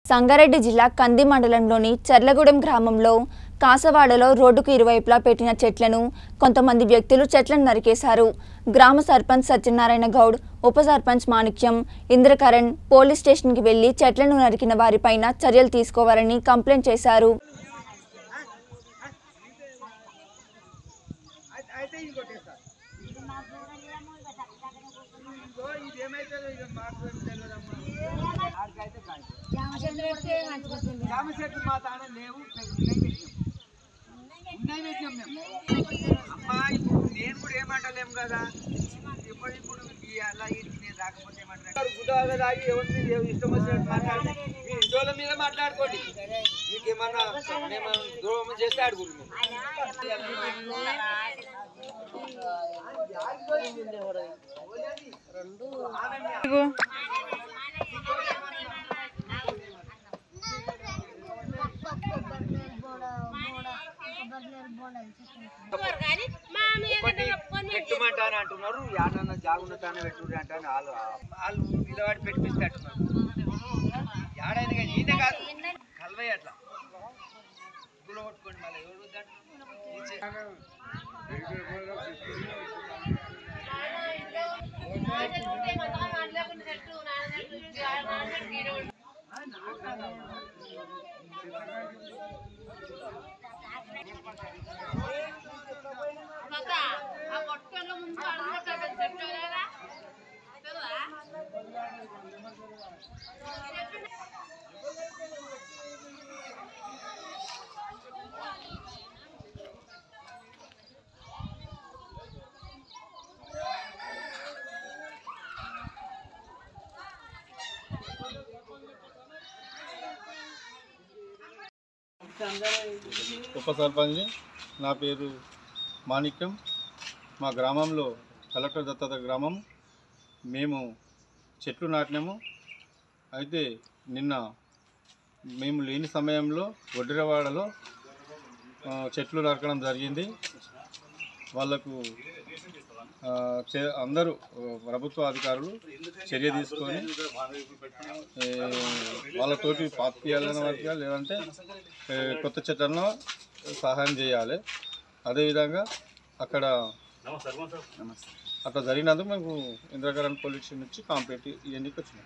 సంగారెడ్డి జిల్లా కంది మండలంలోని చర్లగూడెం గ్రామంలో కాసవాడలో రోడ్డుకు ఇరువైపులా పెట్టిన చెట్లను కొంతమంది వ్యక్తులు చెట్లను నరికేశారు గ్రామ సర్పంచ్ సత్యనారాయణ గౌడ్ ఉప సర్పంచ్ మాణిక్యం ఇంద్రకరణ్ పోలీస్ స్టేషన్కి వెళ్లి చెట్లను నరికిన వారిపైన చర్యలు తీసుకోవాలని కంప్లైంట్ చేశారు అయితే ఇంకోటి సార్ ఇంకో ఇది ఏమైతుందో ఇక మాకు తెలియదమ్మా ఆడికైతే కాదు జామ చెట్లు మా తాన లేవు ఉన్నాయి పెట్టినాం ఉన్నాయి పెట్టినాం మేము అమ్మా ఇప్పుడు నేను కూడా ఏమంటలేము కదా ఇప్పుడు ఇప్పుడు ఈ అలా ఈడికి నేను రాకపోతే ఏమంటారు గుదాగా తాగి ఎవరిని ఎవ- ఇష్టం వచ్చినట్టు మాట్లాడితే మీ ఇంటోళ్ళ మీద మాట్లాడుకోండి మీకు ఏమన్నా మేము ద్రోహం చేస్తే అడుగురు ఒకటి పెట్టమంటాను అంటున్నారు యాడన్న జాగున్నతానే పెట్టుర్రి అంటాను వాళ్ళు వాళ్ళు నిలబడి పెట్టిస్తే అంటున్నారు యాడైనా కానీ ఈయన కాదు కలవయ్య అట్లా గుల కొట్టుకోండి మళ్ళీ ఎవరు వద్దంటారు? ఈ చే- ఉప సర్పంచ్ని నా పేరు మాణిక్యం మా గ్రామంలో కలెక్టర్ దత్తత గ్రామం మేము చెట్లు నాటినాము అయితే నిన్న మేము లేని సమయంలో వడ్డిరవాడలో ఆ, చెట్లు నరకడం జరిగింది వాళ్ళకు ఆ, చే- అందరూ ఆ, ప్రభుత్వ అధికారులు చర్య తీసుకొని ఏ, వాళ్ళతోటి పాతియాలని వారికి లేదంటే ఏ, కొత్త చెట్లను సహాయం చేయాలి అదేవిధంగా అక్కడ అట్లా జరిగినందుకు మేము ఇంద్రకరణ్ పోలీస్ స్టేషన్ నుంచి కంప్లైంట్ ఇవన్నీ వచ్చినాం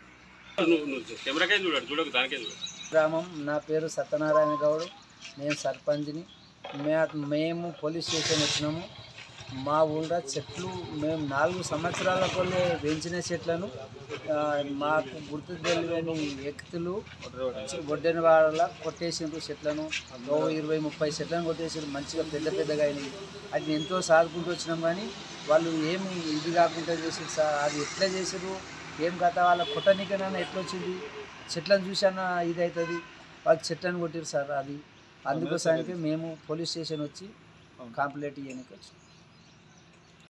గ్రామం నా పేరు సత్యనారాయణ గౌడ్ నేను సర్పంచ్ని మే మేము పోలీస్ స్టేషన్ వచ్చినాము మా ఊళ్ళో చెట్లు మేము నాలుగు సంవత్సరాల కొల్లే పెంచిన చెట్లను ఆ, మాకు గుర్తు తెలియని వ్యక్తులు ఒడ్డెన వాళ్ళ కొట్టేసిండ్రు చెట్లను ఓ ఇరవై ముప్పై చెట్లను కొట్టేసిండ్రు మంచిగా పెద్ద పెద్దగా అయినాయి అది ఎంతో సాదుకుంటూ వచ్చినాం కానీ వాళ్ళు ఏమి ఇది కాకుండా చేసారు సార్ అది ఎట్లా చేసారు ఏం కథ వాళ్ళ కొట్టనికైనా ఎట్లా వచ్చింది చెట్లను చూసానా ఇది అవుతుంది వాళ్ళు చెట్లను కొట్టారు సార్ అది అందుకోసానికి మేము పోలీస్ స్టేషన్ వచ్చి కంప్లైంట్ ఇవ్వడానికి వచ్చాం